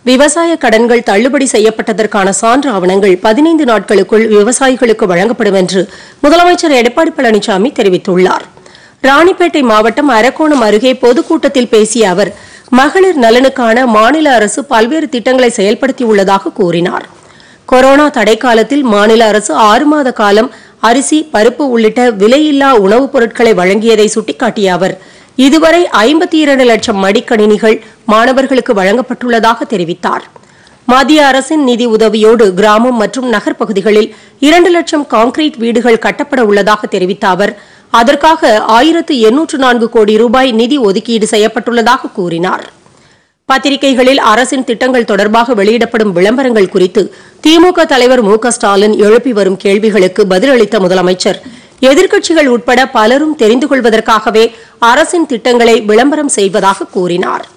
விவசாய கடன்கள் தள்ளுபடி செய்யப்பட்டதற்கான சான்று ஆவணங்கள் பதினைந்து நாட்களுக்குள் விவசாயிகளுக்கு வழங்கப்படும் என்று முதலமைச்சர் எடப்பாடி பழனிசாமி தெரிவித்துள்ளார் ராணிப்பேட்டை மாவட்டம் அரக்கோணம் அருகே பொதுக்கூட்டத்தில் பேசிய அவர் மகளிர் நலனுக்கான மாநில அரசு பல்வேறு திட்டங்களை செயல்படுத்தியுள்ளதாக கூறினார் கொரோனா தடை காலத்தில் மாநில அரசு ஆறு மாத காலம் அரிசி பருப்பு உள்ளிட்ட விலையில்லா உணவுப் பொருட்களை வழங்கியதை சுட்டிக்காட்டிய அவர் இதுவரை ஐம்பத்தி இரண்டு லட்சம் மடிக்கணினிகள் மாணவர்களுக்கு வழங்கப்பட்டுள்ளதாக தெரிவித்தார் மத்திய அரசின் நிதி உதவியோடு கிராமம் மற்றும் நகர்ப்பகுதிகளில் இரண்டு லட்சம் கான்கிரீட் வீடுகள் கட்டப்பட உள்ளதாக தெரிவித்த அவர் அதற்காக ஆயிரத்து எண்ணூற்று நான்கு கோடி ரூபாய் நிதி ஒதுக்கீடு செய்யப்பட்டுள்ளதாக கூறினார் பத்திரிகைகளில் அரசின் திட்டங்கள் தொடர்பாக வெளியிடப்படும் விளம்பரங்கள் குறித்து திமுக தலைவர் மு க ஸ்டாலின் எழுப்பி வரும் கேள்விகளுக்கு பதிலளித்த முதலமைச்சர் எதிர்க்கட்சிகள் உட்பட பலரும் தெரிந்து கொள்வதற்காகவே அரசின் திட்டங்களை விளம்பரம் செய்வதாக கூறினார்